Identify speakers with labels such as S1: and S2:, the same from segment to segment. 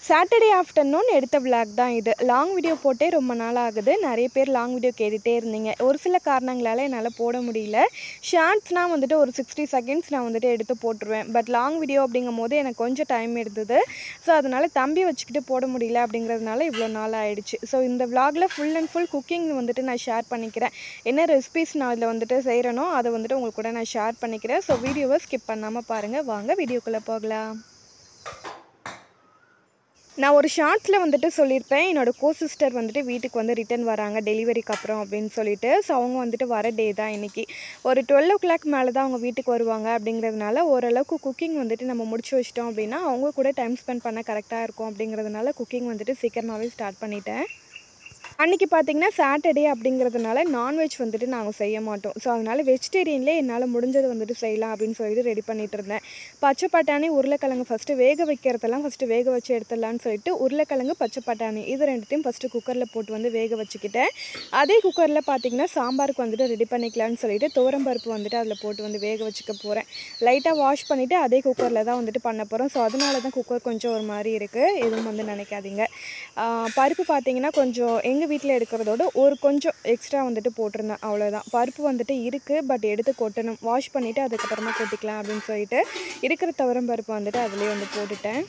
S1: Saturday afternoon எடுத்த vlog தான் இது லாங் வீடியோ போட்டே ரொம்ப நாள் ஆகுது நிறைய பேர் லாங் வீடியோ கேட்டுகிட்டே இருந்தீங்க ஒரு சில காரணங்களால் என்னால் போட முடியல ஷார்ட்ஸ்னால் வந்துட்டு ஒரு சிக்ஸ்டி செகண்ட்ஸ் நான் வந்துட்டு எடுத்து போட்டுருவேன் பட் லாங் வீடியோ அப்படிங்கும் போது எனக்கு கொஞ்சம் டைம் எடுத்தது ஸோ அதனால் தம்பி வச்சுக்கிட்டு போட முடியல அப்படிங்கிறதுனால இவ்வளோ நாள் ஆயிடுச்சு ஸோ இந்த விளாகில் ஃபுல் அண்ட் ஃபுல் குக்கிங் வந்துட்டு நான் ஷேர் பண்ணிக்கிறேன் என்ன ரெசிபிஸ் நான் இதில் வந்துட்டு செய்கிறேனோ அதை வந்துட்டு உங்களுக்கு கூட நான் ஷேர் பண்ணிக்கிறேன் ஸோ வீடியோவை ஸ்கிப் பண்ணாமல் பாருங்கள் வாங்க வீடியோக்குள்ளே போகலாம் நான் ஒரு ஷார்ட்ஸில் வந்துட்டு சொல்லியிருப்பேன் என்னோட கோ சிஸ்டர் வந்துட்டு வீட்டுக்கு வந்து ரிட்டர்ன் வராங்க டெலிவரிக்கு அப்புறம் அப்படின்னு சொல்லிட்டு ஸோ அவங்க வந்துட்டு வர டே தான் இன்றைக்கி ஒரு டுவெல் ஓ கிளாக் மேலே தான் அவங்க வீட்டுக்கு வருவாங்க அப்படிங்கிறதுனால ஓரளவுக்கு குக்கிங் வந்துட்டு நம்ம முடிச்சு வச்சிட்டோம் அப்படின்னா அவங்க கூட டைம் ஸ்பெண்ட் பண்ண கரெக்டாக இருக்கும் அப்படிங்கிறதுனால குக்கிங் வந்துட்டு சீக்கிரமாகவே ஸ்டார்ட் பண்ணிட்டேன் அன்றைக்கி பார்த்தீங்கன்னா சாட்டர்டே அப்படிங்கிறதுனால நான்வெஜ் வந்துட்டு நாங்கள் செய்ய மாட்டோம் ஸோ அதனால் வெஜிடேரியன்லேயே என்னால் முடிஞ்சது வந்துட்டு செய்யலாம் அப்படின்னு சொல்லிட்டு ரெடி பண்ணிட்டு இருந்தேன் பச்சை பட்டாணி உருளைக்கிழங்கு ஃபஸ்ட்டு வேக வைக்கிறதெல்லாம் ஃபஸ்ட்டு வேக வச்சு எடுத்துடலான்னு சொல்லிட்டு உருளைக்கிழங்கு பச்சை பட்டாணி இது ரெண்டுத்தையும் ஃபஸ்ட்டு குக்கரில் போட்டு வந்து வேக வச்சுக்கிட்டேன் அதே குக்கரில் பார்த்தீங்கன்னா சாம்பாருக்கு வந்துட்டு ரெடி பண்ணிக்கலான்னு சொல்லிட்டு துவரம்பருப்பு வந்துட்டு அதில் போட்டு வந்து வேக வச்சுக்க போகிறேன் லைட்டாக வாஷ் பண்ணிவிட்டு அதே குக்கரில் தான் வந்துட்டு பண்ண போகிறோம் ஸோ அதனால தான் குக்கர் கொஞ்சம் ஒரு மாதிரி இருக்குது எதுவும் வந்து நினைக்காதீங்க ஆஹ் பருப்பு பார்த்தீங்கன்னா கொஞ்சம் எங்கள் வீட்டில் எடுக்கிறதோட ஒரு கொஞ்சம் எக்ஸ்ட்ரா வந்துட்டு போட்டிருந்தேன் அவ்வளோதான் பருப்பு வந்துட்டு இருக்குது பட் எடுத்து கொட்டணும் வாஷ் பண்ணிவிட்டு அதுக்கப்புறமா கொட்டிக்கலாம் அப்படின்னு சொல்லிட்டு இருக்கிற துவரம் பருப்பு வந்துட்டு அதிலே வந்து போட்டுட்டேன்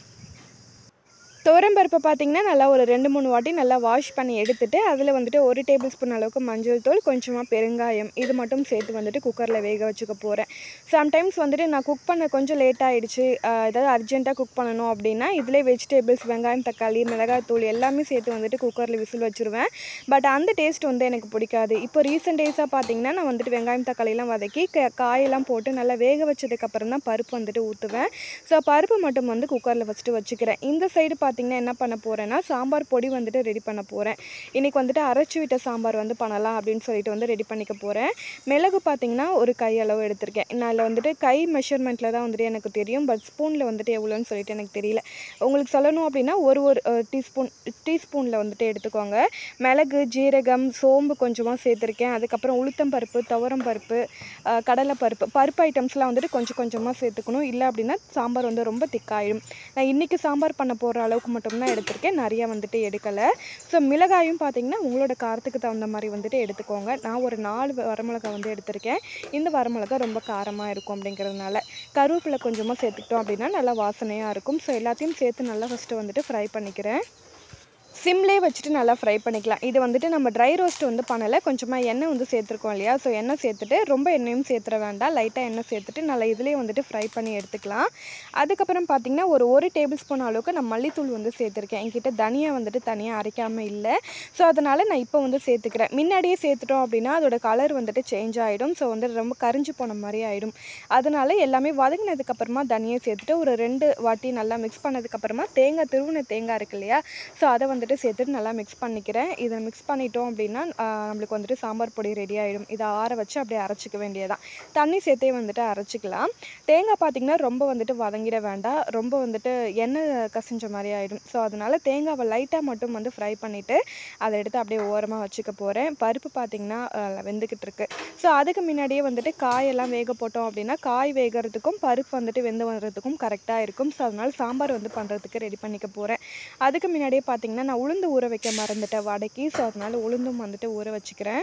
S1: துவரம்பருப்பை பார்த்தீங்கன்னா நல்லா ஒரு ரெண்டு மூணு வாட்டி நல்லா வாஷ் பண்ணி எடுத்துட்டு அதில் வந்துட்டு ஒரு டேபிள் ஸ்பூன் அளவுக்கு மஞ்சள் தூள் கொஞ்சமாக பெருங்காயம் இது மட்டும் சேர்த்து வந்துட்டு குக்கரில் வேக வச்சுக்க போகிறேன் சம்டைம்ஸ் வந்துட்டு நான் குக் பண்ண கொஞ்சம் லேட் ஆகிடுச்சு ஏதாவது அர்ஜென்ட்டாக குக் பண்ணணும் அப்படின்னா இதிலே வெஜிடபிள்ஸ் வெங்காயம் தக்காளி மிளகாய் தூள் எல்லாமே சேர்த்து வந்துட்டு குக்கரில் விசில் வச்சுருவேன் பட் அந்த டேஸ்ட் வந்து எனக்கு பிடிக்காது இப்போ ரீசெண்ட் டேஸாக பார்த்தீங்கன்னா நான் வந்துட்டு வெங்காயம் தக்காளிலாம் வதக்கி க காயெல்லாம் போட்டு நல்லா வேக வச்சதுக்கப்புறம் தான் பருப்பு வந்துட்டு ஊற்றுவேன் ஸோ பருப்பு மட்டும் வந்து குக்கரில் ஃபஸ்ட்டு வச்சுக்கிறேன் இந்த சைடு பார்த்தீங்கன்னா என்ன பண்ண போகிறேன்னா சாம்பார் பொடி வந்துட்டு ரெடி பண்ண போகிறேன் இன்றைக்கி வந்துட்டு அரைச்சி விட்ட சாம்பார் வந்து பண்ணலாம் அப்படின்னு சொல்லிட்டு வந்து ரெடி பண்ணிக்க போகிறேன் மிளகு பார்த்தீங்கன்னா ஒரு கை அளவு எடுத்திருக்கேன் நான் அதில் வந்துட்டு கை மெஷர்மெண்ட்டில் தான் வந்துட்டு எனக்கு தெரியும் பட் ஸ்பூனில் வந்துட்டு எவ்வளோன்னு சொல்லிட்டு எனக்கு தெரியல உங்களுக்கு சொல்லணும் அப்படின்னா ஒரு ஒரு டீஸ்பூன் டீஸ்பூனில் வந்துட்டு எடுத்துக்கோங்க மிளகு ஜீரகம் சோம்பு கொஞ்சமாக சேர்த்துருக்கேன் அதுக்கப்புறம் உளுத்தம் பருப்பு துவரம் பருப்பு அஹ், கடலைப்பருப்பு பருப்பு ஐட்டம்ஸ்லாம் வந்துட்டு கொஞ்சம் கொஞ்சமாக சேர்த்துக்கணும் இல்லை அப்படின்னா சாம்பார் வந்து ரொம்ப திக்காயிடும் நான் இன்றைக்கி சாம்பார் பண்ண போகிற அளவுக்கு மட்டும்தான் எடுத்திருக்கேன் நிறையா வந்துட்டு எடுக்கலை ஸோ மிளகாயும் பார்த்தீங்கன்னா உங்களோட காரத்துக்கு தகுந்த மாதிரி வந்துட்டு எடுத்துக்கோங்க நான் ஒரு நாலு வரமிளகாய் வந்து எடுத்திருக்கேன் இந்த வரமிளகாய் ரொம்ப காரமாக இருக்கும் அப்படிங்கிறதுனால கருவேப்பிலை கொஞ்சமாக சேர்த்துக்கிட்டோம் அப்படின்னா நல்லா வாசனையாக இருக்கும் ஸோ எல்லாத்தையும் சேர்த்து நல்லா ஃபஸ்ட்டு வந்துட்டு ஃப்ரை பண்ணிக்கிறேன் சிம்லேயே வச்சுட்டு நல்லா ஃப்ரை பண்ணிக்கலாம் இது வந்துட்டு நம்ம ட்ரை ரோஸ்ட் வந்து பண்ணலை கொஞ்சமாக எண்ணெய் வந்து சேர்த்துருக்கோம் இல்லையா ஸோ எண்ணெய் சேர்த்துட்டு ரொம்ப எண்ணெயும் சேர்த்துற வேண்டாம் லைட்டாக எண்ணெய் சேர்த்துட்டு நல்லா இதுலேயே வந்துட்டு ஃப்ரை பண்ணி எடுத்துக்கலாம் அதுக்கப்புறம் பார்த்திங்கன்னா ஒரு ஒரு டேபிள் ஸ்பூன் அளவுக்கு நான் மல்லித்தூள் வந்து சேர்த்துருக்கேன் என்கிட்ட தனியாக வந்துட்டு தனியாக அரைக்காமல் இல்லை ஸோ அதனால் நான் இப்போ வந்து சேர்த்துக்கிறேன் முன்னாடியே சேர்த்துட்டோம் அப்படின்னா அதோட கலர் வந்துட்டு சேஞ்ச் ஆகிடும் ஸோ வந்து ரொம்ப கரிஞ்சு போன மாதிரி ஆகிடும் அதனால எல்லாமே வதங்கினதுக்கப்புறமா தனியாக சேர்த்துட்டு ஒரு ரெண்டு வாட்டி நல்லா மிக்ஸ் பண்ணதுக்கப்புறமா தேங்காய் திருவுன தேங்காய் இருக்கு இல்லையா ஸோ அதை வந்துட்டு சேர்த்துட்டு நல்லா மிக்ஸ் பண்ணிக்கிறேன் இதை மிக்ஸ் பண்ணிட்டோம் அப்படின்னா ஆஹ், நம்மளுக்கு வந்துட்டு சாம்பார் பொடி ரெடி ஆகிடும் இதை ஆற வச்சு அப்படியே அரைச்சிக்க வேண்டியதான் தண்ணி சேர்த்தே வந்துட்டு அரைச்சிக்கலாம் தேங்காய் பார்த்திங்கன்னா ரொம்ப வந்துட்டு வதங்கிட வேண்டாம் ரொம்ப வந்துட்டு எண்ணெய் கசிஞ்ச மாதிரி ஆகிடும் ஸோ அதனால் தேங்காவை லைட்டாக மட்டும் வந்து ஃப்ரை பண்ணிவிட்டு அதை எடுத்து அப்படியே ஓரமாக வச்சுக்க போகிறேன் பருப்பு பார்த்திங்கன்னா ஆஹ், வெந்துக்கிட்டு இருக்கு ஸோ அதுக்கு முன்னாடியே வந்துட்டு காயெல்லாம் வேக போட்டோம் அப்படின்னா காய் வேகிறதுக்கும் பருப்பு வந்துட்டு வெந்து வர்றதுக்கும் கரெக்டாக இருக்கும் ஸோ அதனால் சாம்பார் வந்து பண்ணுறதுக்கு ரெடி பண்ணிக்க போகிறேன் அதுக்கு முன்னாடியே பார்த்தீங்கன்னா நான் உளுந்து ஊற வைக்க மறந்துட்டேன் வடைக்கு ஸோ அதனால் உளுந்தும் வந்துட்டு ஊற வச்சுக்கிறேன்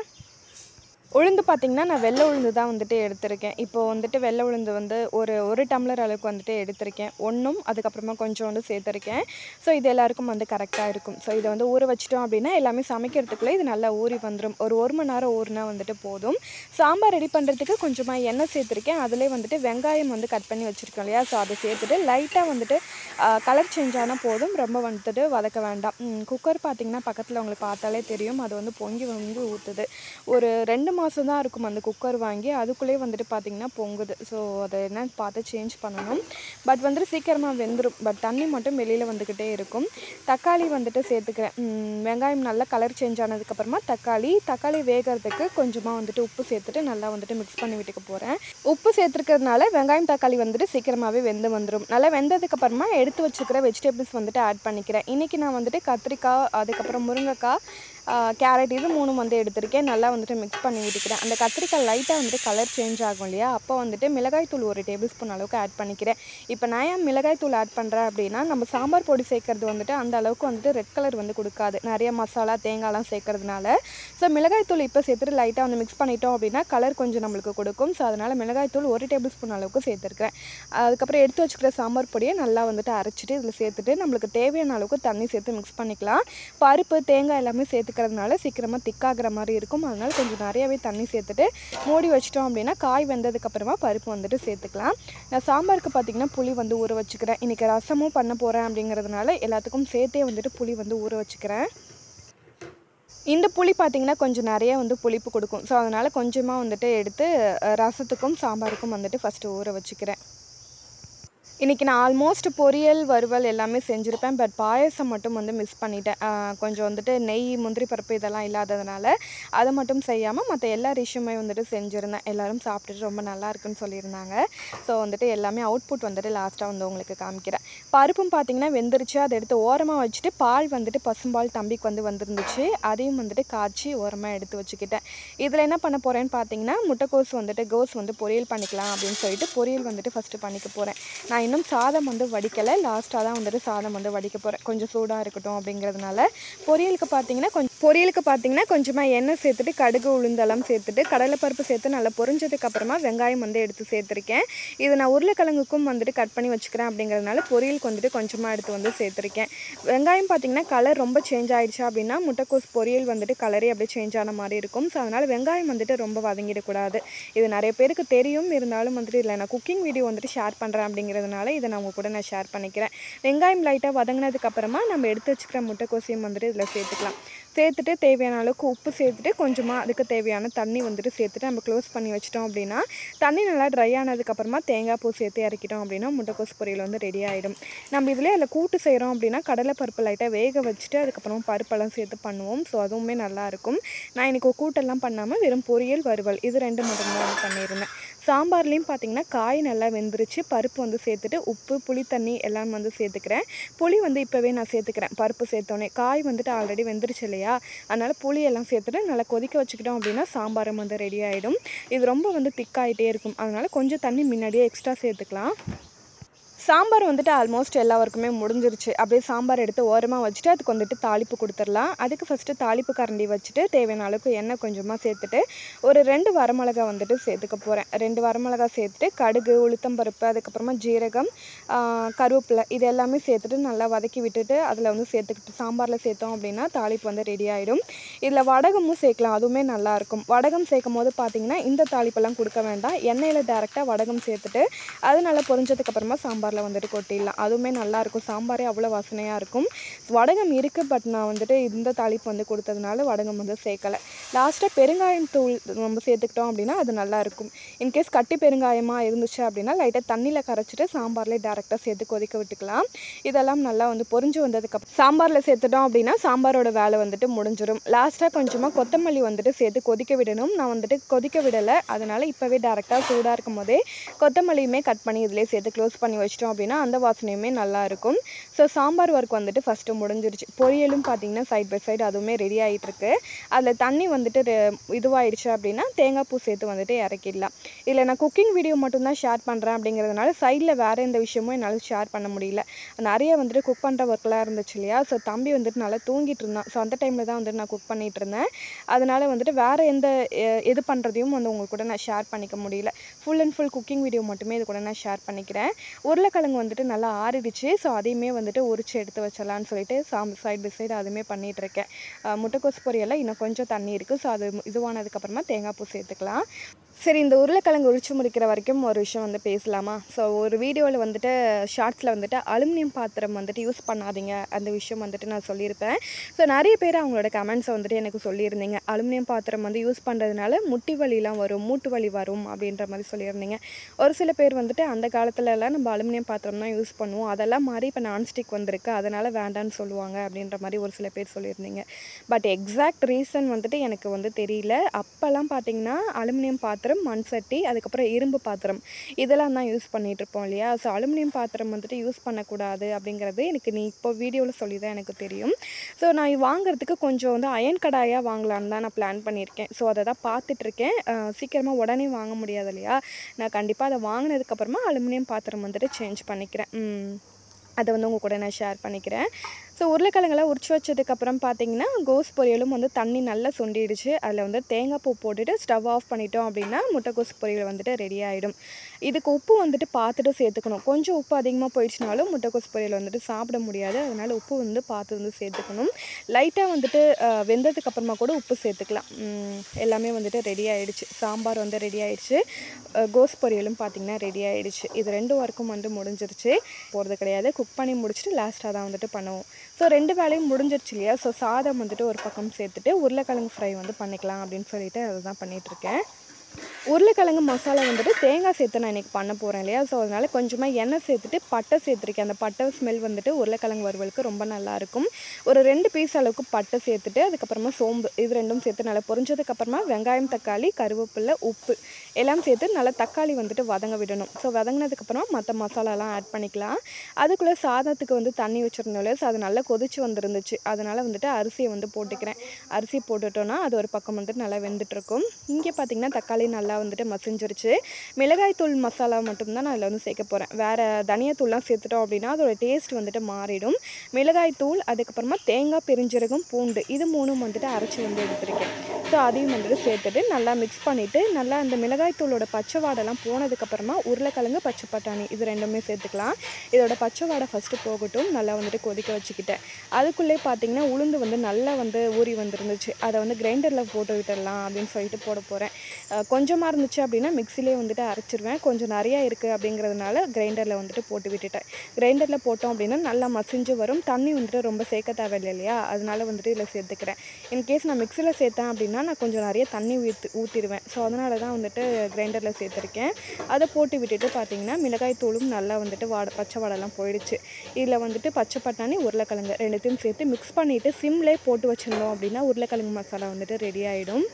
S1: உளுந்து பார்த்திங்கன்னா நான் வெள்ளை உளுந்து தான் வந்துட்டு எடுத்திருக்கேன் இப்போ வந்துட்டு வெள்ளை உளுந்து வந்து ஒரு ஒரு டம்ளர் அளவுக்கு வந்துட்டு எடுத்திருக்கேன் ஒன்றும் அதுக்கப்புறமா கொஞ்சோண்டு சேர்த்துருக்கேன் ஸோ இது எல்லாருக்கும் வந்து கரெக்டாக இருக்கும் ஸோ இதை வந்து ஊற வச்சிட்டோம் அப்படின்னா எல்லாமே சமைக்கிறதுக்குள்ளே இது நல்லா ஊறி வந்துடும் ஒரு ஒரு மணி நேரம் ஊறினா வந்துட்டு போதும் சாம்பார் ரெடி பண்ணுறதுக்கு கொஞ்சமாக எண்ணெய் சேர்த்துருக்கேன் அதிலே வந்துட்டு வெங்காயம் வந்து கட் பண்ணி வச்சுருக்கோம் இல்லையா ஸோ அதை சேர்த்துட்டு லைட்டாக வந்துட்டு கலர் சேஞ்ச் ஆனால் போதும் ரொம்ப வந்துட்டு வதக்க வேண்டாம் குக்கர் பார்த்தீங்கன்னா பக்கத்தில் உங்களுக்கு பார்த்தாலே தெரியும் அது வந்து பொங்கி வந்து ஊற்றுது ஒரு ரெண்டு மாதம் தான் இருக்கும் அந்த குக்கர் வாங்கி அதுக்குள்ளேயே வந்துட்டு பார்த்தீங்கன்னா பொங்குது ஸோ அதை என்னன்னு பார்த்து சேஞ்ச் பண்ணணும் பட் வந்துட்டு சீக்கிரமாக வெந்துடும் பட் தண்ணி மட்டும் வெளியில் வந்துக்கிட்டே இருக்கும் தக்காளி வந்துட்டு சேர்த்துக்கிறேன் ம், வெங்காயம் நல்லா கலர் சேஞ்ச் ஆனதுக்கப்புறமா தக்காளி தக்காளி வேகிறதுக்கு கொஞ்சமாக வந்துட்டு உப்பு சேர்த்துட்டு நல்லா வந்துட்டு மிக்ஸ் பண்ணி விட்டுக்க போகிறேன் உப்பு சேர்த்துருக்கிறதுனால வெங்காயம் தக்காளி வந்துட்டு சீக்கிரமாகவே வெந்து வந்துடும் நல்லா வெந்ததுக்கப்புறமா எடுத்து வச்சுக்கிற வெஜிடபிள்ஸ் வந்துட்டு ஆட் பண்ணிக்கிறேன் இன்றைக்கி நான் வந்துட்டு கத்திரிக்காய் அதுக்கப்புறம் முருங்கைக்காய் கேரட் இது மூணும் வந்து எடுத்திருக்கேன் நல்லா வந்துட்டு மிக்ஸ் பண்ணி விட்டுக்கிறேன் அந்த கத்திரிக்காய் லைட்டாக வந்துட்டு கலர் சேஞ்ச் ஆகும் இல்லையா அப்போ வந்துட்டு மிளகாய் தூள் ஒரு டேபிள் ஸ்பூன் அளவுக்கு ஆட் பண்ணிக்கிறேன் இப்போ நான் ஏன் மிளகாய் தூள் ஆட் பண்ணுறேன் அப்படின்னா நம்ம சாம்பார் பொடி சேர்க்கறது வந்துட்டு அந்த அளவுக்கு வந்துட்டு ரெட் கலர் வந்து கொடுக்காது நிறைய மசாலா தேங்காய்லாம் சேர்க்கறதுனால ஸோ மிளகாய் தூள் இப்போ சேர்த்துட்டு லைட்டாக வந்து மிக்ஸ் பண்ணிட்டோம் அப்படின்னா கலர் கொஞ்சம் நம்மளுக்கு கொடுக்கும் ஸோ அதனால் மிளகாய் தூள் ஒரு டேபிள் ஸ்பூன் அளவுக்கு சேர்த்துருக்கேன் அதுக்கப்புறம் எடுத்து வச்சுக்கிற சாம்பார் பொடியை நல்லா வந்துட்டு அரைச்சிட்டு இதில் சேர்த்துட்டு நம்மளுக்கு தேவையான அளவுக்கு தண்ணி சேர்த்து மிக்ஸ் பண்ணிக்கலாம் பருப்பு தேங்காய் எல்லாமே சேர்த்துக்கிறதுனால சீக்கிரமாக திக்காகிற மாதிரி இருக்கும் அதனால் கொஞ்சம் நிறையவே தண்ணி சேர்த்துட்டு மூடி வச்சிட்டோம் அப்படின்னா காய் வெந்ததுக்கப்புறமா பருப்பு வந்துட்டு சேர்த்துக்கலாம் நான் சாம்பாருக்கு பார்த்திங்கன்னா புளி வந்து ஊற வச்சுக்கிறேன் இன்றைக்கி ரசமும் பண்ண போகிறேன் அப்படிங்கிறதுனால எல்லாத்துக்கும் சேர்த்தே வந்துட்டு புளி வந்து ஊற வச்சுக்கிறேன் இந்த புளி பார்த்திங்கன்னா கொஞ்சம் நிறைய வந்து புளிப்பு கொடுக்கும் ஸோ அதனால் கொஞ்சமாக வந்துட்டு எடுத்து அஹ், ரசத்துக்கும் சாம்பாருக்கும் வந்துட்டு ஃபஸ்ட்டு ஊற வச்சுக்கிறேன் இன்றைக்கி நான் ஆல்மோஸ்ட் பொரியல் வறுவல் எல்லாமே செஞ்சுருப்பேன் பட் பாயசம் மட்டும் வந்து மிஸ் பண்ணிட்டேன் ஆஹ் கொஞ்சம் வந்துட்டு நெய் முந்திரி பருப்பு இதெல்லாம் இல்லாததுனால அதை மட்டும் செய்யாமல் மற்ற எல்லா டிஷ்ஷுமே வந்துட்டு செஞ்சுருந்தேன் எல்லோரும் சாப்பிட்டுட்டு ரொம்ப நல்லா இருக்குன்னு சொல்லியிருந்தாங்க ஸோ வந்துட்டு எல்லாமே அவுட்புட் வந்துட்டு லாஸ்ட்டாக வந்து உங்களுக்கு காமிக்கிறேன் பருப்பும் பார்த்தீங்கன்னா வெந்துருச்சு அதை எடுத்து ஓரமாக வச்சுட்டு பால் வந்துட்டு பசும்பால் தம்பிக்கு வந்து வந்துருந்துச்சு அதையும் வந்துட்டு காய்ச்சி ஓரமாக எடுத்து வச்சுக்கிட்டேன் இதில் என்ன பண்ண போகிறேன்னு பார்த்தீங்கன்னா முட்டைக்கோஸ் வந்துட்டு கோஸ் வந்து பொரியல் பண்ணிக்கலாம் அப்படின்னு சொல்லிட்டு பொரியல் வந்துட்டு ஃபஸ்ட்டு பண்ணிக்க போகிறேன் நான் இன்னும் சாதம் வந்து வடிக்கலை லாஸ்ட்டாக தான் வந்துட்டு சாதம் வந்து வடிக்க போகிறேன் கொஞ்சம் சூடாக இருக்கட்டும் அப்படிங்கிறதுனால பொரியலுக்கு பார்த்தீங்கன்னா கொஞ்சம் பொரியலுக்கு பார்த்தீங்கன்னா கொஞ்சமாக எண்ணெய் சேர்த்துட்டு கடுகு உளுந்தெல்லாம் சேர்த்துட்டு கடலைப்பருப்பு சேர்த்து நல்லா பொரிஞ்சதுக்கு அப்புறமா வெங்காயம் வந்து எடுத்து சேர்த்துருக்கேன் இது நான் உருளைக்கிழங்குக்கும் வந்துட்டு கட் பண்ணி வச்சுக்கிறேன் அப்படிங்கிறதுனால பொரியலுக்கு வந்துட்டு கொஞ்சமாக எடுத்து வந்து சேர்த்துருக்கேன் வெங்காயம் பார்த்தீங்கன்னா கலர் ரொம்ப சேஞ்ச் ஆயிடுச்சு அப்படின்னா முட்டைக்கோஸ் பொரியல் வந்துட்டு கலரே அப்படியே சேஞ்ச் ஆன மாதிரி இருக்கும் ஸோ அதனால் வெங்காயம் வந்துட்டு ரொம்ப வதங்கிடக்கூடாது இது நிறைய பேருக்கு தெரியும் இருந்தாலும் வந்துட்டு இல்லை நான் குக்கிங் வீடியோ வந்துட்டு ஷேர் பண்ணுறேன் அப்படிங்கிறதுனால இதை நான் உங்கள் கூட நான் ஷேர் பண்ணிக்கிறேன் வெங்காயம் லைட்டாக வதங்கினதுக்கு அப்புறமா நம்ம எடுத்து வச்சுக்கிற முட்டைக்கோசையும் வந்துட்டு இதில் சேர்த்துக்கலாம் சேர்த்துட்டு தேவையான அளவுக்கு உப்பு சேர்த்துட்டு கொஞ்சமாக அதுக்கு தேவையான தண்ணி வந்துட்டு சேர்த்துட்டு நம்ம க்ளோஸ் பண்ணி வச்சிட்டோம் அப்படின்னா தண்ணி நல்லா ட்ரை ஆனதுக்கப்புறமா தேங்காய் பூ சேர்த்து இறக்கிட்டோம் அப்படின்னா முட்டைக்கோஸ் பொரியல் வந்து ரெடி ஆகிடும் நம்ம இதில் அதில் கூட்டு செய்கிறோம் அப்படின்னா கடலைப்பருப்பு லைட்டாக வேக வச்சுட்டு அதுக்கப்புறம் பருப்பெல்லாம் சேர்த்து பண்ணுவோம் ஸோ அதுவுமே நல்லாயிருக்கும் நான் இன்றைக்கி கூட்டெல்லாம் பண்ணாமல் வெறும் பொரியல் வறுவல் இது ரெண்டு மட்டும்தான் வந்து பண்ணியிருந்தேன் சாம்பார்லேயும் பார்த்தீங்கன்னா காய் நல்லா வெந்துருச்சு பருப்பு வந்து சேர்த்துட்டு உப்பு புளி தண்ணி எல்லாம் வந்து சேர்த்துக்கிறேன் புளி வந்து இப்போவே நான் சேர்த்துக்கிறேன் பருப்பு சேர்த்தோன்னே காய் வந்துட்டு ஆல்ரெடி வெந்துருச்சு இல்லையா அதனால் புளி எல்லாம் சேர்த்துட்டு நல்லா கொதிக்க வச்சுக்கிட்டோம் அப்படின்னா சாம்பாரும் வந்து ரெடி ஆகிடும் இது ரொம்ப வந்து திக்காயிட்டே இருக்கும் அதனால் கொஞ்சம் தண்ணி முன்னாடியே எக்ஸ்ட்ரா சேர்த்துக்கலாம் சாம்பார் வந்துட்டு ஆல்மோஸ்ட் எல்லா ஒர்க்குமே முடிஞ்சிருச்சு அப்படியே சாம்பார் எடுத்து ஓரமாக வச்சுட்டு அதுக்கு வந்துட்டு தாளிப்பு கொடுத்துடலாம் அதுக்கு ஃபஸ்ட்டு தாளிப்பு கரண்டி வச்சுட்டு தேவையான அளவுக்கு எண்ணெய் கொஞ்சமாக சேர்த்துட்டு ஒரு ரெண்டு வரமிளகா வந்துட்டு சேர்த்துக்க போகிறேன் ரெண்டு வரமிளகா சேர்த்துட்டு கடுகு உளுத்தம்பருப்பு அதுக்கப்புறமா ஜீரகம் ஆ, கருவேப்பிலை இது எல்லாமே சேர்த்துட்டு நல்லா வதக்கி விட்டுட்டு அதில் வந்து சேர்த்துக்கிட்டு சாம்பாரில் சேர்த்தோம் அப்படின்னா தாளிப்பு வந்து ரெடி ஆகிடும் இதில் வடகமும் சேர்க்கலாம் அதுவுமே நல்லாயிருக்கும் வடகம் சேர்க்கும் போது பார்த்தீங்கன்னா இந்த தாளிப்பெல்லாம் கொடுக்க வேண்டாம் எண்ணெயில் டேரெக்டாக வடகம் சேர்த்துட்டு அது நல்லா பொரிஞ்சதுக்கப்புறமா சாம்பாரில் வந்துட்டு கொட்டிடலாம் அதுவுமே நல்லாயிருக்கும் சாம்பாரே அவ்வளோ வாசனையாக இருக்கும் வடகம் இருக்குது பட் நான் வந்துட்டு இந்த தாளிப்பு வந்து கொடுத்ததுனால வடகம் வந்து சேர்க்கலை லாஸ்ட்டாக பெருங்காயம் தூள் நம்ம சேர்த்துக்கிட்டோம் அப்படின்னா அது நல்லாயிருக்கும் இன்கேஸ் கட்டி பெருங்காயமாக இருந்துச்சு அப்படின்னா லைட்டாக தண்ணியில் கரைச்சிட்டு சாம்பார்லேயே டேரெக்டாக சேர்த்து கொதிக்க விட்டுக்கலாம் இதெல்லாம் நல்லா வந்து பொரிஞ்சு வந்ததுக்கப்புறம் சாம்பாரில் சேர்த்துட்டோம் அப்படின்னா சாம்பாரோட வேலை வந்துட்டு முடிஞ்சிடும் லாஸ்ட்டாக கொஞ்சமாக கொத்தமல்லி வந்துட்டு சேர்த்து கொதிக்க விடணும் நான் வந்துட்டு கொதிக்க விடலை அதனால் இப்போவே டேரெக்டாக சூடாக இருக்கும் போதே கொத்தமல்லியுமே கட் பண்ணி இதிலே சேர்த்து க்ளோஸ் பண்ணி வச்சிட்டோம் அப்படின்னா அந்த வாசனையுமே நல்லா இருக்கும் ஸோ சாம்பார் ஒர்க் வந்துட்டு ஃபஸ்ட்டு முடிஞ்சிருச்சு பொரியலும் பார்த்தீங்கன்னா சைட் பை சைடு அதுவுமே ரெடி ஆகிட்டு இருக்கு அதில் தண்ணி வந்துட்டு ரெ- இதுவாயிடுச்சு அப்படின்னா தேங்காய் பூ சேர்த்து வந்துட்டு இறக்கிடலாம் இதில் நான் குக்கிங் வீடியோ மட்டும்தான் ஷேர் பண்ணுறேன் அப்படிங்கிறதுனால சைடில் வேறு எந்த விஷயமும் என்னால் ஷேர் பண்ண முடியல நிறைய வந்துட்டு குக் பண்ணுற ஒர்க்லாம் இருந்துச்சு இல்லையா ஸோ தம்பி வந்துட்டு நல்லா தூங்கிட்டு இருந்தான் ஸோ அந்த டைமில் தான் வந்துட்டு நான் குக் பண்ணிட்டு இருந்தேன் அதனால் வந்துட்டு வேறு எந்த எ- எது பண்ணுறதையும் வந்து உங்க கூட நான் ஷேர் பண்ணிக்க முடியல full and full cooking video மட்டுமே இது கூட நான் ஷேர் பண்ணிக்கிறேன் உருளைக்கிழங்கு வந்துட்டு நல்லா ஆறிடுச்சு ஸோ அதையுமே வந்துட்டு உரிச்சு எடுத்து வச்சிடலான்னு சொல்லிட்டு சாம் சைடு பை சைடு அதுவுமே பண்ணிட்டு இருக்கேன் அஹ் முட்டைக்கோஸ் பொரியலில் இன்னும் கொஞ்சம் தண்ணி இருக்குது ஸோ அது இதுவானதுக்கப்புறமா தேங்காய் பூ சேர்த்துக்கலாம் சரி இந்த உருளைக்கிழங்கு உரிச்சு முடிக்கிற வரைக்கும் ஒரு விஷயம் வந்து பேசலாமா ஸோ ஒரு வீடியோவில் வந்துட்டு ஷார்ட்ஸில் வந்துட்டு அலுமினியம் பாத்திரம் வந்துட்டு யூஸ் பண்ணாதீங்க அந்த விஷயம் வந்துட்டு நான் சொல்லியிருப்பேன் ஸோ நிறைய பேர் அவங்களோட கமெண்ட்ஸை வந்துட்டு எனக்கு சொல்லியிருந்தீங்க அலுமினியம் பாத்திரம் வந்து யூஸ் பண்ணுறதுனால முட்டி வலிலாம் வரும் மூட்டு வலி வரும் அப்படின்ற மாதிரி சொல்லியிருந்தீங்க ஒரு சில பேர் வந்துட்டு அந்த காலத்துலலாம் நம்ம அலுமினியம் பாத்திரம் தான் யூஸ் பண்ணுவோம் அதெல்லாம் மாறி இப்போ நான்ஸ்டிக் வந்திருக்கு அதனால் வேண்டான்னு சொல்லுவாங்க அப்படின்ற மாதிரி ஒரு சில பேர் சொல்லியிருந்தீங்க பட் எக்ஸாக்ட் ரீசன் வந்துட்டு எனக்கு வந்து தெரியல அப்போல்லாம் பார்த்தீங்கன்னா அலுமினியம் பாத்திரம் பாத்திரம் மண் சட்டி அதுக்கப்புறம் இரும்பு பாத்திரம் இதெல்லாம் தான் யூஸ் பண்ணிகிட்டு இருப்போம் இல்லையா ஸோ அலுமினியம் பாத்திரம் வந்துட்டு யூஸ் பண்ணக்கூடாது அப்படிங்கிறது எனக்கு நீ இப்போ வீடியோவில் சொல்லி தான் எனக்கு தெரியும் ஸோ நான் இது வாங்குறதுக்கு கொஞ்சம் வந்து அயன் கடாயாக வாங்கலான்னு தான் நான் பிளான் பண்ணியிருக்கேன் ஸோ அதை தான் பார்த்துட்ருக்கேன் சீக்கிரமாக உடனே வாங்க முடியாது இல்லையா நான் கண்டிப்பாக அதை வாங்கினதுக்கப்புறமா அலுமினியம் பாத்திரம் வந்துட்டு சேஞ்ச் பண்ணிக்கிறேன் ம். அதை வந்து உங்கள் கூட நான் ஷேர் பண்ணிக்கிறேன் ஸோ உருளைக்கிழங்கெல்லாம் உரிச்சு வச்சதுக்கப்புறம் பார்த்தீங்கன்னா கோஸ் பொரியலும் வந்து தண்ணி நல்லா சுண்டிடுச்சு அதில் வந்து தேங்காய் பூ போட்டுட்டு ஸ்டவ் ஆஃப் பண்ணிட்டோம் அப்படின்னா முட்டைக்கோஸ் பொரியல் வந்துட்டு ரெடி ஆகிடும் இதுக்கு உப்பு வந்துட்டு பார்த்துட்டு சேர்த்துக்கணும் கொஞ்சம் உப்பு அதிகமாக போயிடுச்சுனாலும் முட்டைக்கோஸ் பொரியல் வந்துட்டு சாப்பிட முடியாது அதனால் உப்பு வந்து பார்த்து வந்து சேர்த்துக்கணும் லைட்டாக வந்துட்டு அஹ், வெந்ததுக்கு அப்புறமா கூட உப்பு சேர்த்துக்கலாம் உம், எல்லாமே வந்துட்டு ரெடி ஆயிடுச்சு சாம்பார் வந்து ரெடி ஆயிடுச்சு அஹ், கோஸ் பொரியலும் பார்த்திங்கன்னா ரெடி ஆயிடுச்சு இது ரெண்டு ஒர்க்கும் வந்து முடிஞ்சிருச்சு போகிறது கிடையாது குக் பண்ணி முடிச்சுட்டு லாஸ்ட்டாக தான் வந்துட்டு பண்ணுவோம் ஸோ ரெண்டு வேலையும் முடிஞ்சிருச்சு இல்லையா ஸோ சாதம் வந்துட்டு ஒரு பக்கம் சேர்த்துட்டு உருளைக்கிழங்கு ஃப்ரை வந்து பண்ணிக்கலாம் அப்படின்னு சொல்லிட்டு அதை தான் பண்ணிகிட்ருக்கேன் உருளைக்கிழங்கு மசாலா வந்துட்டு தேங்காய் சேர்த்து நான் இன்றைக்கி பண்ண போகிறேன் இல்லையா ஸோ அதனால் கொஞ்சமாக எண்ணெய் சேர்த்துட்டு பட்டை சேர்த்துருக்கேன் அந்த பட்டை ஸ்மெல் வந்துட்டு உருளைக்கிழங்கு வறுவலுக்கு ரொம்ப நல்லாயிருக்கும் ஒரு ரெண்டு பீஸ் அளவுக்கு பட்டை சேர்த்துட்டு அதுக்கப்புறமா சோம்பு இது ரெண்டும் சேர்த்து நல்லா பொரிஞ்சதுக்கப்புறமா வெங்காயம் தக்காளி கருவேப்பிலை உப்பு எல்லாம் சேர்த்து நல்லா தக்காளி வந்துட்டு வதங்க விடணும் ஸோ வதங்கினதுக்கப்புறமா மற்ற மசாலாலாம் ஆட் பண்ணிக்கலாம் அதுக்குள்ளே சாதத்துக்கு வந்து தண்ணி வச்சுருந்தோம் இல்லையா ஸோ அது நல்லா கொதிச்சு வந்துருந்துச்சு அதனால் வந்துட்டு அரிசியை வந்து போட்டுக்கிறேன் அரிசி போட்டுட்டோன்னா அது ஒரு பக்கம் வந்துட்டு நல்லா வெந்துட்டுருக்கும் இங்கே பார்த்தீங்கன்னா தக்காளி நல்லா வந்துட்டு மசிஞ்சிருச்சு மிளகாய் தூள் மசாலா மட்டும்தான் நான் இதில் வந்து சேர்க்க போகிறேன் வேறு தனியாத்தூள்லாம் சேர்த்துட்டோம் அப்படின்னா அதோட டேஸ்ட் வந்துட்டு மாறிடும் மிளகாய் தூள் அதுக்கப்புறமா தேங்காய் பெருஞ்சீரகம் பூண்டு இது மூணும் வந்துட்டு அரைச்சி வந்து எடுத்திருக்கேன் ஸோ அதையும் வந்துட்டு சேர்த்துட்டு நல்லா மிக்ஸ் பண்ணிவிட்டு நல்லா அந்த மிளகாய் தூளோட பச்சை வாடெல்லாம் போனதுக்கப்புறமா உருளைக்கிழங்கு பச்சை பட்டாணி இது ரெண்டுமே சேர்த்துக்கலாம் இதோட பச்சை வாடை ஃபஸ்ட்டு போகட்டும் நல்லா வந்துட்டு கொதிக்க வச்சுக்கிட்டேன் அதுக்குள்ளே பார்த்தீங்கன்னா உளுந்து வந்து நல்லா வந்து ஊறி வந்துருந்துச்சு அதை வந்து கிரைண்டரில் போட்டு விட்டுடலாம் அப்படின்னு சொல்லிட்டு போட போகிறேன் கொஞ்சமாக இருந்துச்சு அப்படின்னா மிக்சிலே வந்துட்டு அரைச்சிருவேன் கொஞ்சம் நிறையா இருக்குது அப்படிங்கிறதுனால கிரைண்டரில் வந்துட்டு போட்டு விட்டுட்டேன் கிரைண்டரில் போட்டோம் அப்படின்னா நல்லா மசிஞ்சு வரும் தண்ணி வந்துட்டு ரொம்ப சேர்க்க தேவையில்லை இல்லையா அதனால வந்துட்டு இதில் சேர்த்துக்கிறேன் இன்கேஸ் நான் மிக்சியில் சேர்த்தேன் அப்படின்னா நான் கொஞ்சம் நிறைய தண்ணி ஊற்றி ஊற்றிடுவேன் ஸோ அதனால தான் வந்துட்டு கிரைண்டரில் சேர்த்துருக்கேன் அதை போட்டு விட்டுட்டு பார்த்தீங்கன்னா மிளகாய் தூளும் நல்லா வந்துட்டு வாட பச்சை வாடெல்லாம் போயிடுச்சு இதில் வந்துட்டு பச்சை பட்டாணி உருளைக்கிழங்கு ரெண்டுத்தையும் சேர்த்து மிக்ஸ் பண்ணிவிட்டு சிம்லே போட்டு வச்சிருந்தோம் அப்படின்னா உருளைக்கிழங்கு மசாலா வந்துட்டு ரெடி ஆகிடும்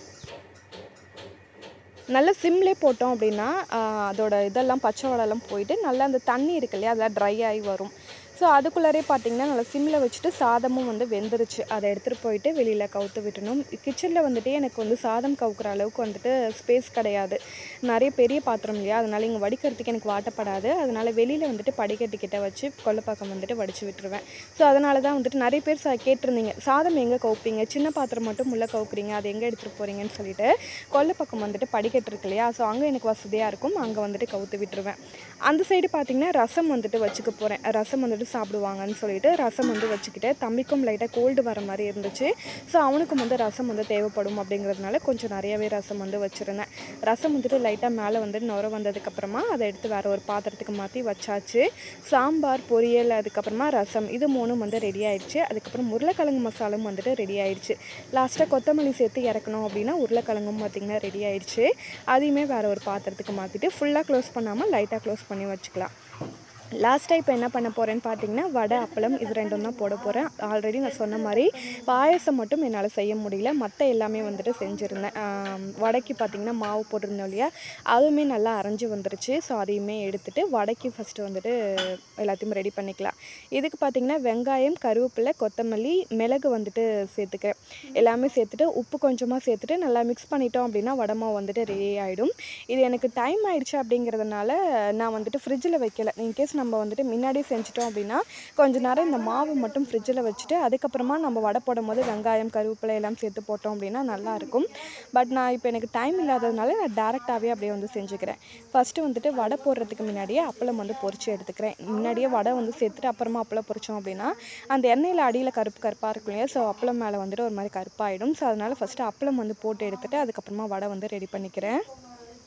S1: நல்லா சிம்லே போட்டோம் அப்படின்னா ஆஹ், அதோட இதெல்லாம் பச்சை வாடெல்லாம் போயிட்டு நல்லா அந்த தண்ணி இருக்கு இல்லையா அதெல்லாம் ட்ரை ஆகி வரும் ஸோ அதுக்குள்ளாரே பார்த்தீங்கன்னா நல்லா சிம்மில் வச்சுட்டு சாதமும் வந்து வெந்துருச்சு அதை எடுத்துகிட்டு போயிட்டு வெளியில் கவுத்து விட்டணும் கிச்சனில் வந்துட்டு எனக்கு வந்து சாதம் கவுக்குற அளவுக்கு வந்துட்டு ஸ்பேஸ் கிடையாது நிறைய பெரிய பாத்திரம் இல்லையா அதனால இங்கே வடிக்கிறதுக்கு எனக்கு வாட்டப்படாது அதனால வெளியில் வந்துட்டு படிக்கட்டு கிட்ட வச்சு கொல்லைப்பாக்கம் வந்துட்டு வடிச்சு விட்டுருவேன் ஸோ அதனால தான் வந்துட்டு நிறைய பேர் சா கேட்டிருந்தீங்க சாதம் எங்கே கவுப்பீங்க சின்ன பாத்திரம் மட்டும் உள்ளே கவுக்குறீங்க அது எங்கே எடுத்துகிட்டு போகிறீங்கன்னு சொல்லிட்டு கொல்லைப்பக்கம் வந்துட்டு படிக்கட்டு இருக்கு இல்லையா ஸோ அங்கே எனக்கு வசதியாக இருக்கும் அங்கே வந்துட்டு கவுத்து விட்டுருவேன் அந்த சைடு பார்த்தீங்கன்னா ரசம் வந்துட்டு வச்சுக்க போகிறேன் ரசம் வந்துட்டு சாப்பிடுவாங்கன்னு சொல்லிட்டு ரசம் வந்து வச்சுக்கிட்டேன் தம்பிக்கும் லைட்டாக கோல்டு வர மாதிரி இருந்துச்சு ஸோ அவனுக்கும் வந்து ரசம் வந்து தேவைப்படும் அப்படிங்கிறதுனால கொஞ்சம் நிறையவே ரசம் வந்து வச்சுருந்தேன் ரசம் வந்துட்டு லைட்டாக மேலே வந்து நுர வந்ததுக்கப்புறமா அதை எடுத்து வேறு ஒரு பாத்திரத்துக்கு மாற்றி வச்சாச்சு சாம்பார் பொரியல் அதுக்கப்புறமா ரசம் இது மூணும் வந்து ரெடி ஆயிடுச்சு அதுக்கப்புறம் உருளைக்கிழங்கு மசாலும் வந்துட்டு ரெடி ஆயிடுச்சு லாஸ்ட்டாக கொத்தமல்லி சேர்த்து இறக்கணும் அப்படின்னா உருளைக்கிழங்கும் பார்த்திங்கன்னா ரெடி ஆயிடுச்சு அதையுமே வேறு ஒரு பாத்திரத்துக்கு மாற்றிட்டு ஃபுல்லாக க்ளோஸ் பண்ணாமல் லைட்டாக க்ளோஸ் பண்ணி வச்சுக்கலாம் லாஸ்ட்டாக இப்போ என்ன பண்ண போகிறேன்னு பார்த்தீங்கன்னா வடை அப்பளம் இது ரெண்டும் தான் போட போகிறேன் ஆல்ரெடி நான் சொன்ன மாதிரி பாயசம் மட்டும் என்னால் செய்ய முடியல மற்ற எல்லாமே வந்துட்டு செஞ்சுருந்தேன் ஆம், வடைக்கு பார்த்தீங்கன்னா மாவு போட்டிருந்தோம் இல்லையா அதுவுமே நல்லா அரைஞ்சு வந்துருச்சு ஸோ அதையுமே எடுத்துட்டு வடைக்கு ஃபஸ்ட்டு வந்துட்டு எல்லாத்தையும் ரெடி பண்ணிக்கலாம் இதுக்கு பார்த்தீங்கன்னா வெங்காயம் கருவேப்பிலை கொத்தமல்லி மிளகு வந்துட்டு சேர்த்துக்கிறேன் எல்லாமே சேர்த்துட்டு உப்பு கொஞ்சமாக சேர்த்துட்டு நல்லா மிக்ஸ் பண்ணிட்டோம் அப்படின்னா வடை மாவு வந்துட்டு ரெடி ஆகிடும் இது எனக்கு டைம் ஆயிடுச்சு அப்படிங்கிறதுனால நான் வந்துட்டு ஃப்ரிட்ஜில் வைக்கல இன்கேஸ் நம்ம வந்துட்டு முன்னாடியே செஞ்சுட்டோம் அப்படின்னா கொஞ்ச நேரம் இந்த மாவு மட்டும் ஃப்ரிட்ஜில் வச்சுட்டு அதுக்கப்புறமா நம்ம வடை போடும் போது வெங்காயம் கருவேப்பிலை எல்லாம் சேர்த்து போட்டோம் அப்படின்னா நல்லாயிருக்கும் பட் நான் இப்போ எனக்கு டைம் இல்லாததுனால நான் டேரெக்டாகவே அப்படியே வந்து செஞ்சுக்கிறேன் ஃபஸ்ட்டு வந்துட்டு வடை போடுறதுக்கு முன்னாடியே அப்பளம் வந்து பொரிச்சு எடுத்துக்கிறேன் முன்னாடியே வடை வந்து சேர்த்துட்டு அப்புறமா அப்பளம் பொரிச்சோம் அப்படின்னா அந்த எண்ணெயில் அடியில் கருப்பு கருப்பாக இருக்கும் இல்லையா ஸோ அப்பளம் மேலே வந்துட்டு ஒரு மாதிரி கருப்பாயிடும் ஸோ அதனால் ஃபஸ்ட்டு அப்பளம் வந்து போட்டு எடுத்துட்டு அதுக்கப்புறமா வடை வந்து ரெடி பண்ணிக்கிறேன்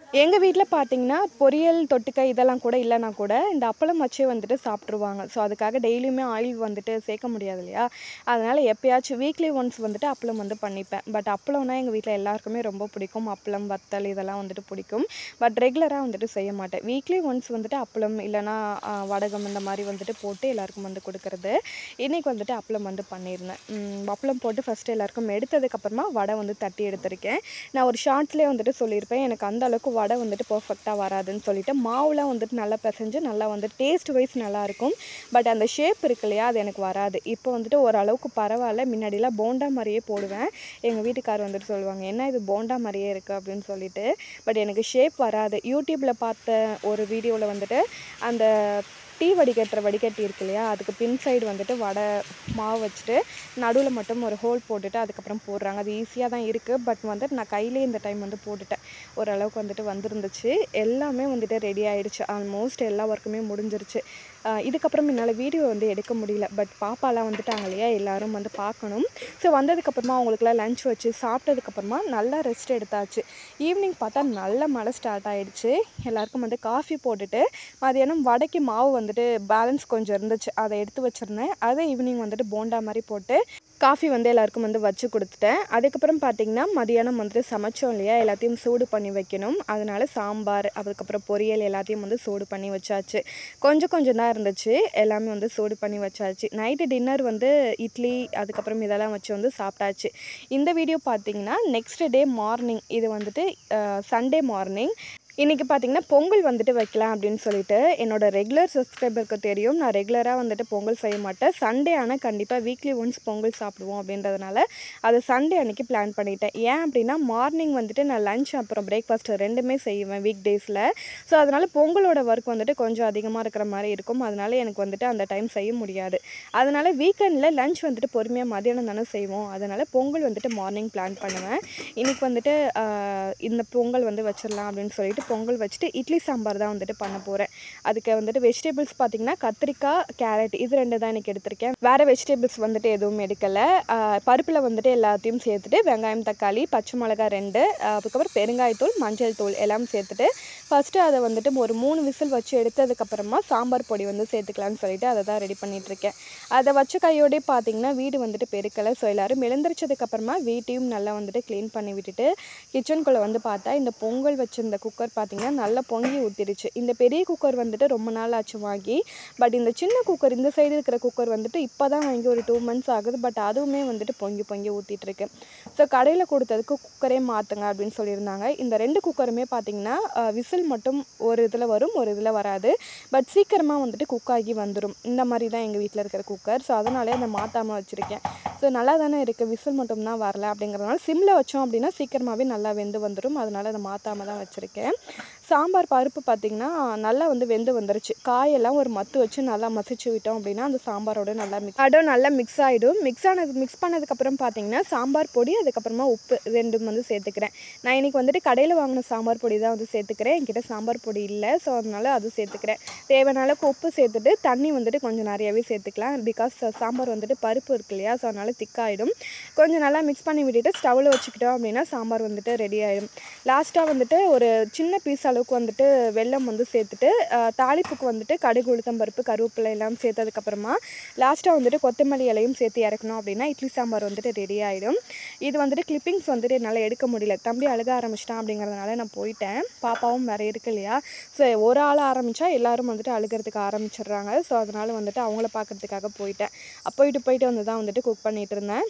S1: எங்கள் வீட்டில் பார்த்தீங்கன்னா பொரியல் தொட்டுக்க இதெல்லாம் கூட இல்லைனா கூட இந்த அப்பளம் வச்சே வந்துட்டு சாப்பிட்ருவாங்க ஸோ அதுக்காக டெய்லியுமே ஆயில் வந்துட்டு சேர்க்க முடியாது இல்லையா அதனால் எப்பயாச்சும் வீக்லி ஒன்ஸ் வந்துட்டு அப்பளம் வந்து பண்ணிப்பேன் பட் அப்பளம்னா எங்கள் வீட்டில் எல்லாருக்குமே ரொம்ப பிடிக்கும் அப்பளம் வத்தல் இதெல்லாம் வந்துட்டு பிடிக்கும் பட் ரெகுலராக வந்துட்டு செய்ய மாட்டேன் வீக்லி ஒன்ஸ் வந்துட்டு அப்பளம் இல்லைனா ஆ, வடகம் இந்த மாதிரி வந்துட்டு போட்டு எல்லாருக்கும் வந்து கொடுக்கறது இன்றைக்கி வந்துட்டு அப்பளம் வந்து பண்ணியிருந்தேன் ம், அப்பளம் போட்டு ஃபஸ்ட்டு எல்லாருக்கும் எடுத்ததுக்கப்புறமா வடை வந்து தட்டி எடுத்திருக்கேன் நான் ஒரு ஷார்ட்ஸ்லேயே வந்துட்டு சொல்லியிருப்பேன் எனக்கு அந்த அளவுக்கு வடை வந்துட்டு பர்ஃபெக்டாக வராதுன்னு சொல்லிட்டு மாவுலாம் வந்துட்டு நல்லா பிசைஞ்சு நல்லா வந்து டேஸ்ட் வைஸ் நல்லாயிருக்கும் பட் அந்த ஷேப் இருக்கு இல்லையா அது எனக்கு வராது இப்போ வந்துட்டு ஓரளவுக்கு பரவாயில்ல முன்னாடிலாம் போண்டா மாதிரியே போடுவேன் எங்கள் வீட்டுக்காரர் வந்துட்டு சொல்லுவாங்க என்ன இது போண்டா மாதிரியே இருக்குது அப்படின்னு சொல்லிட்டு பட் எனக்கு ஷேப் வராது யூடியூப்பில் பார்த்த ஒரு வீடியோவில் வந்துட்டு அந்த டீ வடிகட்டுற வடிகட்டி இருக்கு இல்லையா அதுக்கு பின் சைடு வந்துட்டு வடை மாவு வச்சுட்டு நடுவில் மட்டும் ஒரு ஹோல் போட்டுட்டு அதுக்கப்புறம் போடுறாங்க அது ஈஸியாக தான் இருக்குது பட் வந்துட்டு நான் கையிலே இந்த டைம் வந்து போட்டுட்டேன் ஓரளவுக்கு வந்துட்டு வந்திருந்துச்சு எல்லாமே வந்துட்டு ரெடி ஆயிடுச்சு ஆல்மோஸ்ட் எல்லா ஒர்க்குமே முடிஞ்சிருச்சு ஆஹ் இதுக்கப்புறம் என்னால் வீடியோ வந்து எடுக்க முடியல பட் பாப்பாலாம் வந்துட்டாங்க இல்லையா எல்லாரும் வந்து பார்க்கணும் ஸோ வந்ததுக்கப்புறமா அவங்களுக்குலாம் லஞ்ச் வச்சு சாப்பிட்டதுக்கப்புறமா நல்லா ரெஸ்ட் எடுத்தாச்சு ஈவினிங் பார்த்தா நல்ல மழை ஸ்டார்ட் ஆயிடுச்சு எல்லாருக்கும் வந்து காஃபி போட்டுட்டு மதியானம் வடைக்கு மாவு வந்துட்டு பேலன்ஸ் கொஞ்சம் இருந்துச்சு அதை எடுத்து வச்சுருந்தேன் அதை ஈவினிங் வந்துட்டு போண்டா மாதிரி போட்டு காஃபி வந்து எல்லாருக்கும் வந்து வச்சு கொடுத்துட்டேன் அதுக்கப்புறம் பார்த்தீங்கன்னா மதியானம் வந்துட்டு சமைச்சோம் இல்லையா எல்லாத்தையும் சூடு பண்ணி வைக்கணும் அதனால சாம்பார் அதுக்கப்புறம் பொரியல் எல்லாத்தையும் வந்து சூடு பண்ணி வச்சாச்சு கொஞ்சம் கொஞ்சம் தான் இருந்துச்சு எல்லாமே வந்து சூடு பண்ணி வச்சாச்சு நைட்டு டின்னர் வந்து இட்லி அதுக்கப்புறம் இதெல்லாம் வச்சு வந்து சாப்பிட்டாச்சு இந்த வீடியோ பார்த்தீங்கன்னா நெக்ஸ்ட் டே மார்னிங் இது வந்துட்டு சண்டே மார்னிங் இன்றைக்கி பார்த்தீங்கன்னா பொங்கல் வந்துட்டு வைக்கலாம் அப்படின்னு சொல்லிட்டு என்னோட ரெகுலர் சப்ஸ்கிரைபருக்கு தெரியும் நான் ரெகுலராக வந்துட்டு பொங்கல் செய்ய மாட்டேன் சண்டே ஆனால் கண்டிப்பாக வீக்லி ஒன்ஸ் பொங்கல் சாப்பிடுவோம் அப்படின்றதுனால அதை சண்டே அன்னைக்கு பிளான் பண்ணிட்டேன் ஏன் அப்படின்னா மார்னிங் வந்துட்டு நான் லஞ்ச் அப்புறம் பிரேக்ஃபாஸ்ட் ரெண்டுமே செய்வேன் வீக் டேஸில் ஸோ அதனால் பொங்கலோட ஒர்க் வந்துட்டு கொஞ்சம் அதிகமாக இருக்கிற மாதிரி இருக்கும் அதனால எனக்கு வந்துட்டு அந்த டைம் செய்ய முடியாது அதனால் வீக்கெண்டில் லஞ்ச் வந்துட்டு பொறுமையாக மதியானம் தானே செய்வோம் அதனால் பொங்கல் வந்துட்டு மார்னிங் பிளான் பண்ணுவேன் இன்றைக்கி வந்துட்டு ஆஹ், இந்த பொங்கல் வந்து வச்சிடலாம் அப்படின்னு சொல்லிட்டு பொங்கல் வச்சுட்டு இட்லி சாம்பார் தான் வந்துட்டு பண்ண போகிறேன் அதுக்கு வந்துட்டு வெஜிடபிள்ஸ் பார்த்தீங்கன்னா கத்திரிக்காய் கேரட் இது ரெண்டு தான் எனக்கு எடுத்திருக்கேன் வேறு வெஜிடபிள்ஸ் வந்துட்டு எதுவும் எடுக்கலை பருப்பில் வந்துட்டு எல்லாத்தையும் சேர்த்துட்டு வெங்காயம் தக்காளி பச்சை மிளகாய் ரெண்டு ஆஹ், அதுக்கப்புறம் பெருங்காயத்தூள் மஞ்சள் தூள் எல்லாம் சேர்த்துட்டு ஃபஸ்ட்டு அதை வந்துட்டு ஒரு மூணு விசில் வச்சு எடுத்ததுக்கப்புறமா சாம்பார் பொடி வந்து சேர்த்துக்கலான்னு சொல்லிட்டு அதை தான் ரெடி பண்ணிகிட்ருக்கேன் அதை வச்ச கையோடே பார்த்தீங்கன்னா வீடு வந்துட்டு பெருக்கலை ஸோ எல்லோரும் எழுந்திரிச்சதுக்கப்புறமா வீட்டையும் நல்லா வந்துட்டு க்ளீன் பண்ணி விட்டுட்டு கிச்சனுக்குள்ளே வந்து பார்த்தா இந்த பொங்கல் வச்சிருந்த குக்கர் பார்த்தீங்கன்னா நல்லா பொங்கி ஊற்றிடுச்சு இந்த பெரிய குக்கர் வந்துட்டு ரொம்ப நாள் ஆச்சு வாங்கி பட் இந்த சின்ன குக்கர் இந்த சைடு இருக்கிற குக்கர் வந்துட்டு இப்போ தான் வாங்கி ஒரு டூ மந்த்ஸ் ஆகுது பட் அதுவுமே வந்துட்டு பொங்கி பொங்கி ஊற்றிட்டு இருக்கு ஸோ கடையில் கொடுத்ததுக்கு குக்கரே மாற்றுங்க அப்படின்னு சொல்லியிருந்தாங்க இந்த ரெண்டு குக்கருமே பார்த்தீங்கன்னா விசில் மட்டும் ஒரு இதில் வரும் ஒரு இதில் வராது பட் சீக்கிரமாக வந்துட்டு குக் ஆகி வந்துடும் இந்த மாதிரி தான் எங்கள் வீட்டில் இருக்கிற குக்கர் ஸோ அதனாலே அதை மாற்றாமல் வச்சுருக்கேன் ஸோ நல்லா தானே இருக்குது விசில் மட்டும் தான் வரல அப்படிங்கிறதுனால சிம்மில் வச்சோம் அப்படின்னா சீக்கிரமாகவே நல்லா வெந்து வந்துடும் அதனால அதை மாற்றாம தான் வச்சுருக்கேன் சாம்பார் பருப்பு பார்த்திங்கன்னா நல்லா வந்து வெந்து வந்துருச்சு காயெல்லாம் ஒரு மத்து வச்சு நல்லா மசிச்சு விட்டோம் அப்படின்னா அந்த சாம்பாரோட நல்லா மிக்ஸ் அடம் நல்லா மிக்ஸ் ஆகிடும் மிக்ஸ் ஆனது மிக்ஸ் பண்ணதுக்கப்புறம் பார்த்தீங்கன்னா சாம்பார் பொடி அதுக்கப்புறமா உப்பு ரெண்டும் வந்து சேர்த்துக்கிறேன் நான் இன்றைக்கி வந்துட்டு கடையில் வாங்கின சாம்பார் பொடி தான் வந்து சேர்த்துக்கிறேன் என்கிட்ட சாம்பார் பொடி இல்லை ஸோ அதனால அது சேர்த்துக்கிறேன் தேவையான அளவுக்கு உப்பு சேர்த்துட்டு தண்ணி வந்துட்டு கொஞ்சம் நிறையவே சேர்த்துக்கலாம் பிகாஸ் சாம்பார் வந்துட்டு பருப்பு இருக்கு இல்லையா ஸோ அதனால திக்காயிடும் கொஞ்சம் நல்லா மிக்ஸ் பண்ணி விட்டுட்டு ஸ்டவ்வில் வச்சுக்கிட்டோம் அப்படின்னா சாம்பார் வந்துட்டு ரெடி ஆகிடும் லாஸ்ட்டாக வந்துட்டு ஒரு சின்ன பீஸ் அளவுக்கு வந்துட்டு வெல்லம் வந்து சேர்த்துட்டு ஆஹ், தாளிப்புக்கு வந்துட்டு கடுகு உளுத்தம் பருப்பு கருவேப்பிலை எல்லாம் சேர்த்ததுக்கப்புறமா லாஸ்ட்டாக வந்துட்டு கொத்தமல்லி இலையும் சேர்த்து இறக்கணும் அப்படின்னா இட்லி சாம்பார் வந்துட்டு ரெடி ஆகிடும் இது வந்துட்டு கிளிப்பிங்ஸ் வந்துட்டு என்னால் எடுக்க முடியல தம்பி அழுக ஆரம்பிச்சிட்டான் அப்படிங்கிறதுனால நான் போயிட்டேன் பாப்பாவும் வேறு இருக்கு இல்லையா ஸோ ஒரு ஆள் ஆரம்பித்தா எல்லாரும் வந்துட்டு அழுகிறதுக்கு ஆரம்பிச்சிடுறாங்க ஸோ அதனால் வந்துட்டு அவங்கள பார்க்கறதுக்காக போயிட்டேன் போயிட்டு போயிட்டு வந்து தான் வந்துட்டு குக் பண்ணிகிட்டு இருந்தேன்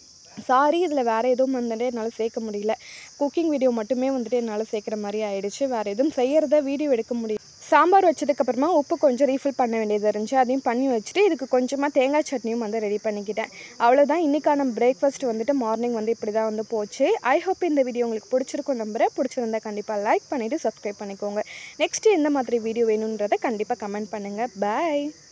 S1: சாரி இதில் வேறு எதுவும் வந்துட்டு என்னால் சேர்க்க முடியல குக்கிங் வீடியோ மட்டுமே வந்துட்டு என்னால் சேர்க்குற மாதிரி ஆயிடுச்சு வேறு எதுவும் செய்கிறத வீடியோ எடுக்க முடியும் சாம்பார் வச்சதுக்கப்புறமா உப்பு கொஞ்சம் ரீஃபில் பண்ண வேண்டியது இருந்துச்சு அதையும் பண்ணி வச்சுட்டு இதுக்கு கொஞ்சமாக தேங்காய் சட்னியும் வந்து ரெடி பண்ணிக்கிட்டேன் அவ்வளோதான் இன்றைக்கான பிரேக்ஃபாஸ்ட் வந்துட்டு மார்னிங் வந்து இப்படி தான் வந்து போச்சு ஐ ஹோப் இந்த வீடியோ உங்களுக்கு பிடிச்சிருக்கும் நம்புறேன் பிடிச்சிருந்தா கண்டிப்பாக லைக் பண்ணிவிட்டு சப்ஸ்கிரைப் பண்ணிக்கோங்க நெக்ஸ்ட் எந்த மாதிரி வீடியோ வேணுன்றதை கண்டிப்பாக கமெண்ட் பண்ணுங்கள் பாய்